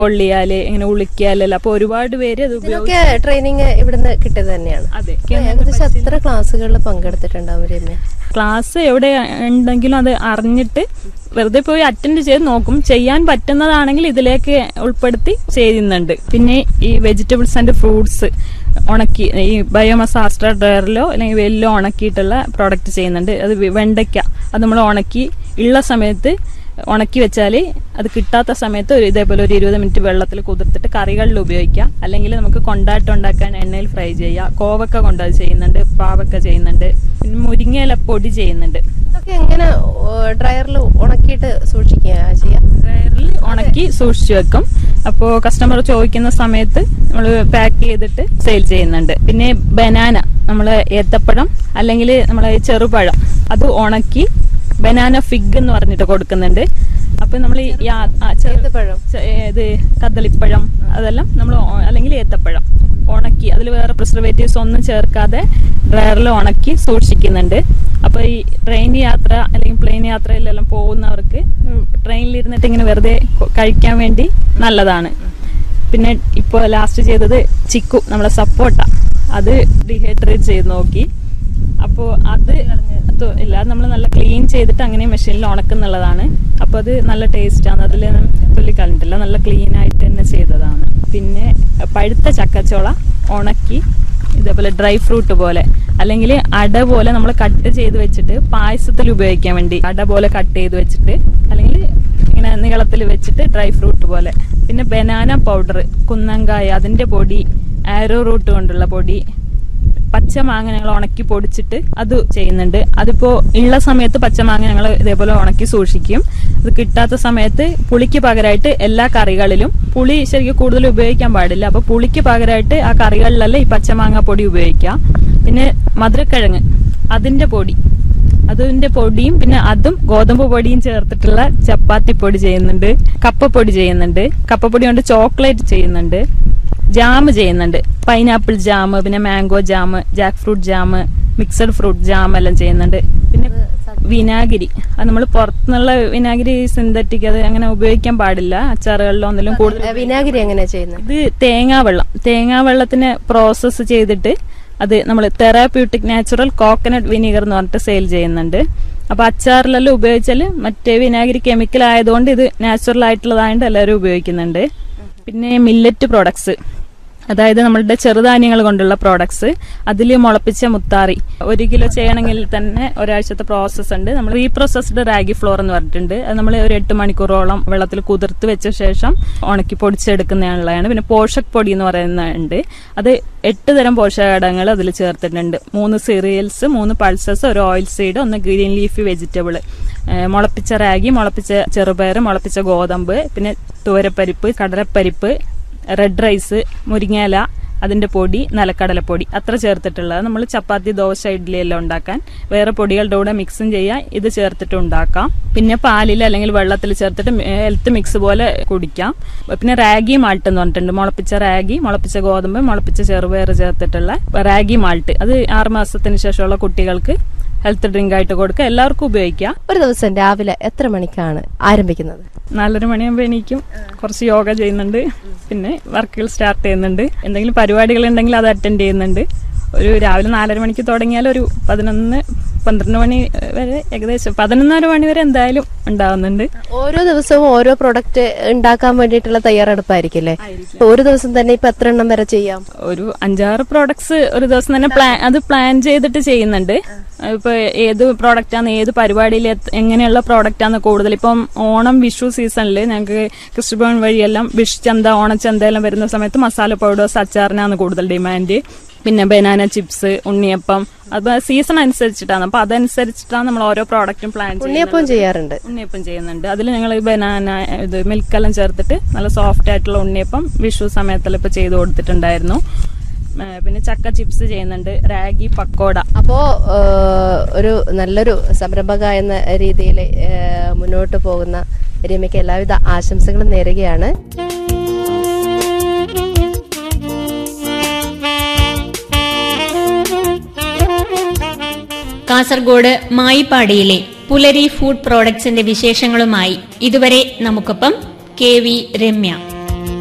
പൊള്ളിയാല് ഇങ്ങനെ ഉളിക്കാലല്ല അപ്പൊ ഒരുപാട് പേര് അത് ഉപയോഗിക്കും ഇതൊക്കെ ട്രെയിനിങ് ഇവിടുന്ന് കിട്ടിയത് തന്നെയാണ് അതെ ഏകദേശം എത്ര ക്ലാസ്സുകളിൽ പങ്കെടുത്തിട്ടുണ്ടാവും രമ്യ ക്ലാസ് എവിടെ ഉണ്ടെങ്കിലും അത് അറിഞ്ഞിട്ട് വെറുതെ പോയി അറ്റൻഡ് ചെയ്ത് നോക്കും ചെയ്യാൻ പറ്റുന്നതാണെങ്കിൽ ഇതിലേക്ക് ഉൾപ്പെടുത്തി ചെയ്യുന്നുണ്ട് പിന്നെ ഈ വെജിറ്റബിൾസ് ആൻഡ് ഫ്രൂട്ട്സ് ഉണക്കി ഈ ബയോമസ് ആസ്ട്ര ഡയറിലോ അല്ലെങ്കിൽ വെല്ലോ ഉണക്കിയിട്ടുള്ള പ്രോഡക്റ്റ് ചെയ്യുന്നുണ്ട് അത് വെ- വെണ്ടയ്ക്ക അത് നമ്മൾ ഉണക്കി ഉള്ള സമയത്ത് ഉണക്കി വെച്ചാൽ അത് കിട്ടാത്ത സമയത്ത് ഒരു ഇതേപോലെ ഒരു ഇരുപത് മിനിറ്റ് വെള്ളത്തിൽ കുതിർത്തിട്ട് കറികളിൽ ഉപയോഗിക്കാം അല്ലെങ്കിൽ നമുക്ക് കൊണ്ടാട്ടം ഉണ്ടാക്കാൻ എണ്ണയിൽ ഫ്രൈ ചെയ്യാം കോവക്ക കൊണ്ട് അത് ചെയ്യുന്നുണ്ട് പാവക്ക ചെയ്യുന്നുണ്ട് പിന്നെ മുരിങ്ങയില പൊടി ചെയ്യുന്നുണ്ട് ഇതൊക്കെ എങ്ങനെ ഡ്രയറിൽ ഉണക്കിയിട്ട് സൂക്ഷിക്കുക ചെയ്യാം ഡ്രയറിൽ ഉണക്കി സൂക്ഷിച്ചു വെക്കും അപ്പോൾ കസ്റ്റമർ ചോദിക്കുന്ന സമയത്ത് നമ്മൾ പാക്ക് ചെയ്തിട്ട് സെയിൽ ചെയ്യുന്നുണ്ട് പിന്നെ ബനാന നമ്മൾ ഏത്തപ്പഴം അല്ലെങ്കിൽ നമ്മളെ ചെറുപഴം അത് ഉണക്കി ബനാന ഫിഗ് എന്ന് പറഞ്ഞിട്ട് കൊടുക്കുന്നുണ്ട് അപ്പൊ നമ്മൾ ഏത്തപ്പഴം. ഇത് കദളിപ്പഴം അതെല്ലാം നമ്മൾ അല്ലെങ്കിൽ ഏത്തപ്പഴം ഉണക്കി അതിൽ വേറെ പ്രിസർവേറ്റീവ്സ് ഒന്നും ചേർക്കാതെ ഡ്രയറിൽ ഉണക്കി സൂക്ഷിക്കുന്നുണ്ട് അപ്പൊ ഈ ട്രെയിൻ യാത്ര അല്ലെങ്കിൽ പ്ലെയിൻ യാത്രയിലെല്ലാം പോകുന്നവർക്ക് ട്രെയിനിൽ ഇരുന്നിട്ട് ഇങ്ങനെ വെറുതെ കൊ- കഴിക്കാൻ വേണ്ടി നല്ലതാണ് പിന്നെ ഇപ്പോൾ ലാസ്റ്റ് ചെയ്തത് ചിക്കു നമ്മളെ സപ്പോട്ട അത് ഡീഹൈഡ്രേറ്റ് ചെയ്ത് നോക്കി അപ്പോൾ അത് തു- ഇല്ല നമ്മൾ നല്ല ക്ലീൻ ചെയ്തിട്ട് അങ്ങനെ മെഷീനിൽ ഉണക്കുന്നുള്ളതാണ് അപ്പോൾ അത് നല്ല ടേസ്റ്റാണ് അതിൽ തുള്ളി കളഞ്ഞിട്ടില്ല നല്ല ക്ലീൻ ആയിട്ട് തന്നെ ചെയ്തതാണ് പിന്നെ പഴുത്ത ചക്കച്ചോള ഉണക്കി ഇതേപോലെ ഡ്രൈ ഫ്രൂട്ട് പോലെ അല്ലെങ്കിൽ അട പോലെ നമ്മൾ കട്ട് ചെയ്ത് വെച്ചിട്ട് പായസത്തിൽ ഉപയോഗിക്കാൻ വേണ്ടി അട പോലെ കട്ട് ചെയ്ത് വെച്ചിട്ട് അല്ലെങ്കിൽ ഇങ്ങനെ നീളത്തിൽ വെച്ചിട്ട് ഡ്രൈ ഫ്രൂട്ട് പോലെ പിന്നെ ബനാന പൗഡർ കുന്നങ്കായ അതിന്റെ പൊടി ആരോ റൂട്ട് കൊണ്ടുള്ള പൊടി പച്ചമാങ്ങ ഞങ്ങൾ ഉണക്കി പൊടിച്ചിട്ട് അത് ചെയ്യുന്നുണ്ട് അതിപ്പോ ഉള്ള സമയത്ത് പച്ചമാങ്ങ ഞങ്ങൾ ഇതേപോലെ ഉണക്കി സൂക്ഷിക്കും അത് കിട്ടാത്ത സമയത്ത് പുളിക്ക് പകരമായിട്ട് എല്ലാ കറികളിലും പുളി ശരിക്കും കൂടുതൽ ഉപയോഗിക്കാൻ പാടില്ല അപ്പൊ പുളിക്ക് പകരമായിട്ട് ആ കറികളിലെല്ലാം ഈ പച്ചമാങ്ങ പൊടി ഉപയോഗിക്കാം പിന്നെ മധുരക്കിഴങ്ങ് അതിന്റെ പൊടി അതിന്റെ പൊടിയും പിന്നെ അതും ഗോതമ്പ് പൊടിയും ചേർത്തിട്ടുള്ള ചപ്പാത്തി പൊടി ചെയ്യുന്നുണ്ട് കപ്പപ്പൊടി ചെയ്യുന്നുണ്ട് കപ്പപ്പൊടി കൊണ്ട് ചോക്ലേറ്റ് ചെയ്യുന്നുണ്ട് ജാം ചെയ്യുന്നുണ്ട് പൈനാപ്പിൾ ജാം പിന്നെ mango jam jackfruit jam mixed fruit jam എല്ലാം ചെയ്യുന്നുണ്ട് പിന്നെ വിനാഗിരി അത് നമ്മൾ പുറത്തുനിന്നുള്ള വിനാഗിരി സിന്തറ്റിക് അത് അങ്ങനെ ഉപയോഗിക്കാൻ പാടില്ല അച്ചാറുകളിലോ ഒന്നിലും കൂടുതൽ ഏ, വിനാഗിരി എങ്ങനെയാ ചെയ്യുന്നത് ഇത് തേങ്ങാവെള്ളം തേങ്ങാവെള്ളത്തിന് പ്രോസസ്സ് ചെയ്തിട്ട് അത് നമ്മൾ തെറാപ്യൂട്ടിക് നാച്ചുറൽ കോക്കനട്ട് വിനീഗർ എന്ന് പറഞ്ഞിട്ട് സെയിൽ ചെയ്യുന്നുണ്ട് അപ്പൊ അച്ചാറിലെല്ലാം ഉപയോഗിച്ചാൽ മറ്റേ വിനാഗിരി കെമിക്കൽ ആയതുകൊണ്ട് ഇത് നാച്ചുറൽ ആയിട്ടുള്ളതായതുകൊണ്ട് എല്ലാവരും ഉപയോഗിക്കുന്നുണ്ട് പിന്നെ മില്ലറ്റ് പ്രോഡക്ട്സ് അതായത് നമ്മളുടെ ചെറുധാന്യങ്ങൾ കൊണ്ടുള്ള പ്രോഡക്ട്സ് അതിൽ മുളപ്പിച്ച മുത്താറി ഒരു കിലോ ചെയ്യണമെങ്കിൽ തന്നെ ഒരാഴ്ചത്തെ പ്രോസസ്സ് ഉണ്ട് നമ്മൾ റീപ്രോസസ്ഡ് റാഗി ഫ്ലോർ എന്ന് പറഞ്ഞിട്ടുണ്ട് അത് നമ്മൾ ഒരു എട്ട് മണിക്കൂറോളം വെള്ളത്തിൽ കുതിർത്ത് വെച്ച ശേഷം ഉണക്കി പൊടിച്ചെടുക്കുന്നതാണുള്ളതാണ് പിന്നെ പോഷക് പൊടി എന്ന് പറയുന്നുണ്ട് അത് എട്ട് തരം പോഷകഘടകങ്ങൾ അതിൽ ചേർത്തിട്ടുണ്ട് മൂന്ന് സീറിയൽസ് മൂന്ന് പൾസസ് ഒരു ഓയിൽ സീഡ് ഒന്ന് ഗ്രീൻ ലീഫി വെജിറ്റബിൾ മുളപ്പിച്ച റാഗി മുളപ്പിച്ച ചെറുപയർ മുളപ്പിച്ച ഗോതമ്പ് പിന്നെ തുവരപ്പരിപ്പ് കടലപ്പരിപ്പ് റെഡ് റൈസ് മുരിങ്ങയില അതിന്റെ പൊടി നിലക്കടലപ്പൊടി അത്ര ചേർത്തിട്ടുള്ളത് നമ്മൾ ചപ്പാത്തി ദോശ ഇഡ്ഡലി എല്ലാം ഉണ്ടാക്കാൻ വേറെ പൊടികളുടെ കൂടെ മിക്സും ചെയ്യാം ഇത് ചേർത്തിട്ട് ഉണ്ടാക്കാം പിന്നെ പാലിൽ അല്ലെങ്കിൽ വെള്ളത്തിൽ ചേർത്തിട്ട് ഹെൽത്ത് മിക്സ് പോലെ കുടിക്കാം പിന്നെ റാഗി മാൾട്ട് എന്ന് പറഞ്ഞിട്ടുണ്ട് മുളപ്പിച്ച റാഗി മുളപ്പിച്ച ഗോതമ്പ് മുളപ്പിച്ച ചെറുപയർ ചേർത്തിട്ടുള്ള റാഗി മാൾട്ട് അത് ആറ് മാസത്തിന് ശേഷമുള്ള കുട്ടികൾക്ക് ഹെൽത്ത് ഡ്രിങ്ക് ആയിട്ട് കൊടുക്കുക എല്ലാവർക്കും ഉപയോഗിക്കാം ഒരു ദിവസം രാവിലെ എത്ര മണിക്കാണ് ആരംഭിക്കുന്നത് നാലര മണിയാകുമ്പോൾ എണീക്കും കുറച്ച് യോഗ ചെയ്യുന്നുണ്ട് പിന്നെ വർക്കുകൾ സ്റ്റാർട്ട് ചെയ്യുന്നുണ്ട് എന്തെങ്കിലും പരിപാടികൾ ഉണ്ടെങ്കിൽ അത് അറ്റൻഡ് ചെയ്യുന്നുണ്ട് ഒരു രാവിലെ നാലര മണിക്ക് തുടങ്ങിയാൽ ഒരു പതിനൊന്ന് പന്ത്രണ്ട് മണി വരെ ഏകദേശം പതിനൊന്നര മണി വരെ എന്തായാലും ഉണ്ടാവുന്നുണ്ട് ഓരോ ദിവസവും ഓരോ പ്രൊഡക്റ്റ് ഉണ്ടാക്കാൻ വേണ്ടിയിട്ടുള്ള തയ്യാറെടുപ്പായിരിക്കില്ലേ ഒരു ദിവസം തന്നെ ഇപ്പൊ എത്ര എണ്ണം വരെ ചെയ്യാം ഒരു അഞ്ചാറ് പ്രോഡക്ട്സ് ഒരു ദിവസം തന്നെ പ്ലാൻ അത് പ്ലാൻ ചെയ്തിട്ട് ചെയ്യുന്നുണ്ട് ഇപ്പൊ ഏത് പ്രോഡക്റ്റാണ് ഏത് പരിപാടിയിൽ എത്ത്- എങ്ങനെയുള്ള പ്രോഡക്റ്റാണ് കൂടുതൽ ഇപ്പം ഓണം വിഷു സീസണിൽ ഞങ്ങൾക്ക് കൃഷിഭവൻ വഴിയെല്ലാം വിഷ് ചന്ത ഓണച്ചന്ത എല്ലാം വരുന്ന സമയത്ത് മസാല പൗഡേഴ്സ് അച്ചാറിനാണ് കൂടുതൽ ഡിമാൻഡ് പിന്നെ ബനാന ചിപ്സ് ഉണ്ണിയപ്പം അത് സീസൺ അനുസരിച്ചിട്ടാണ് അപ്പൊ അതനുസരിച്ചിട്ടാണ് നമ്മൾ ഓരോ പ്രോഡക്റ്റും പ്ലാൻ ചെയ്യുന്നത് ഉണ്ണിയപ്പം ചെയ്യാറുണ്ട് ഉണ്ണിയപ്പം ചെയ്യുന്നുണ്ട് അതിൽ ഞങ്ങൾ ബനാന ഇത് മിൽക്കെല്ലാം ചേർത്തിട്ട് നല്ല സോഫ്റ്റ് ആയിട്ടുള്ള ഉണ്ണിയപ്പം വിഷു സമയത്തെല്ലാം ഇപ്പൊ ചെയ്ത് കൊടുത്തിട്ടുണ്ടായിരുന്നു ആ, പിന്നെ ചക്ക ചിപ്സ് ചെയ്യുന്നുണ്ട് റാഗി പക്കോട അപ്പോ ഏഹ്, ഒരു നല്ലൊരു സംരംഭക എന്ന രീതിയിൽ മുന്നോട്ട് പോകുന്ന രമ്യക്ക് എല്ലാവിധ ആശംസകളും നേരുകയാണ് കാസർഗോഡ് മായിപ്പാടിയിലെ പുലരി ഫുഡ് പ്രോഡക്ട്സിന്റെ വിശേഷങ്ങളുമായി ഇതുവരെ നമുക്കൊപ്പം കെ വി രമ്യ